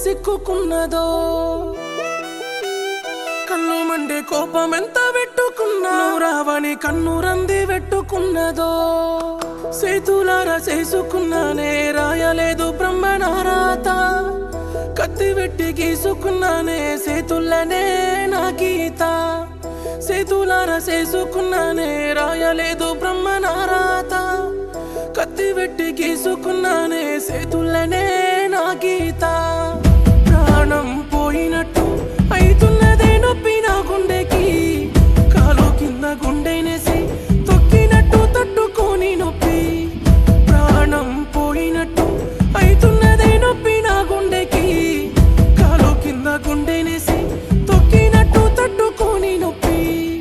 సిక్కుకున్నదో కన్ను మండే కోపం ఎంత పెట్టుకున్నా రావని కన్ను రంది పెట్టుకున్నదో సేతులారా చేసుకున్నానే రాయలేదు బ్రహ్మనారాత కత్తి పెట్టి గీసుకున్నానే సేతుల్లనే నా గీత సేతులారా చేసుకున్నానే రాయలేదు బ్రహ్మనారాత కత్తి పెట్టి గీసుకున్నానే సేతుల్లనే నా గీత ప్రాణం పోయినట్టు అయితున్నదే నొప్పి నా గుండెకి కాలు కింద గుండెనేసి తొక్కినట్టు తట్టుకొని నొప్పి ప్రాణం పోయినట్టు అయితున్నదే నొప్పి నా గుండెకి కాలు కింద గుండెనేసి తొక్కినట్టు తట్టుకొని నొప్పి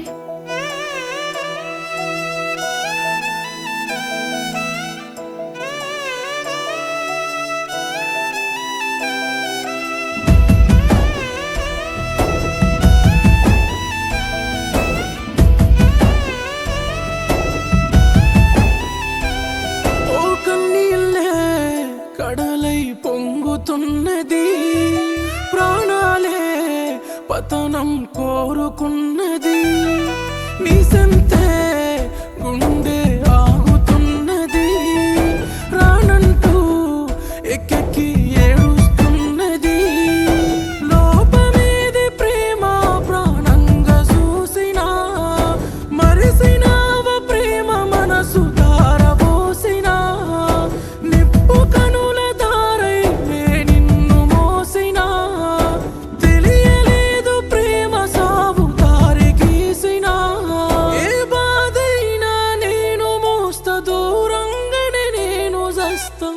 ఓ కన్నీళ్ళే కడలై పొంగుతున్నది ప్రాణాలే పతనం కోరుకున్నది నీ సంతే గుండె ఆగుతున్నది రానంటూ ఎక్కెక్కి ఏడుస్తున్నది లోపమేది ప్రేమ ప్రాణంగా చూసినా మరిసినావ ప్రేమ మనసు దారబోసినా నిప్పు కనుల దారై నే నిన్ను మోసినా తెలియలేదు ప్రేమ సాగు దారి గీసినా ఏ బాధైనా నేను మోస్త దూరంగానే నేను జస్తా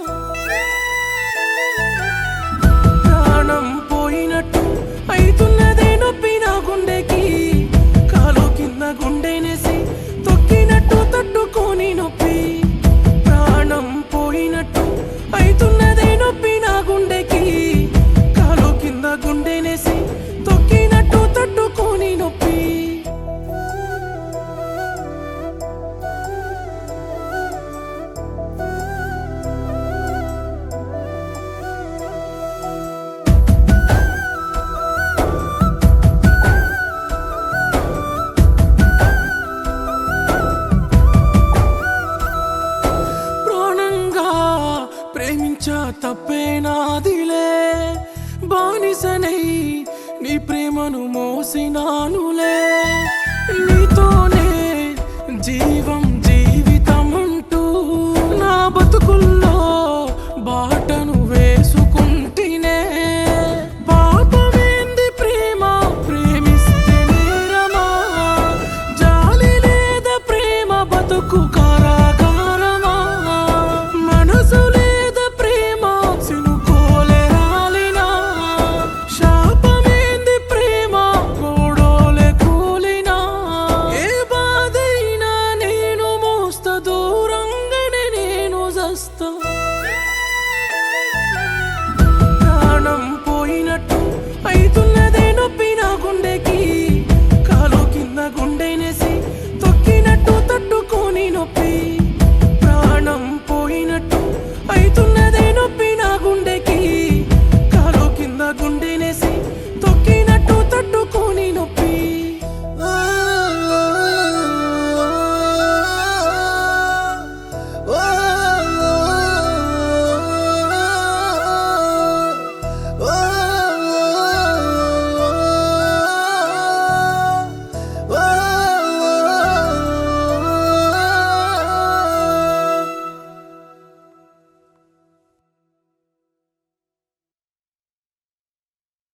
ప్రాణం పోయినట్టు అయితున్నదే నొప్పి నా గుండెకి కాలు కింద గుండెనేసి తొక్కినట్టు తట్టుకొని నొప్పి ప్రాణం పోయినట్టు అయితున్నదే నొప్పి నా గుండెకి కాలు కింద గుండెనేసి తొక్కినట్టు తట్టుకొని నొప్పి ప్రాణంగా ప్రేమించా తప్పే నాదిలే బానిసనై నీ ప్రేమను మోసినానులే నీతోనే జీవం జీవితం అంటూ నా బతుకుల్లో బాటను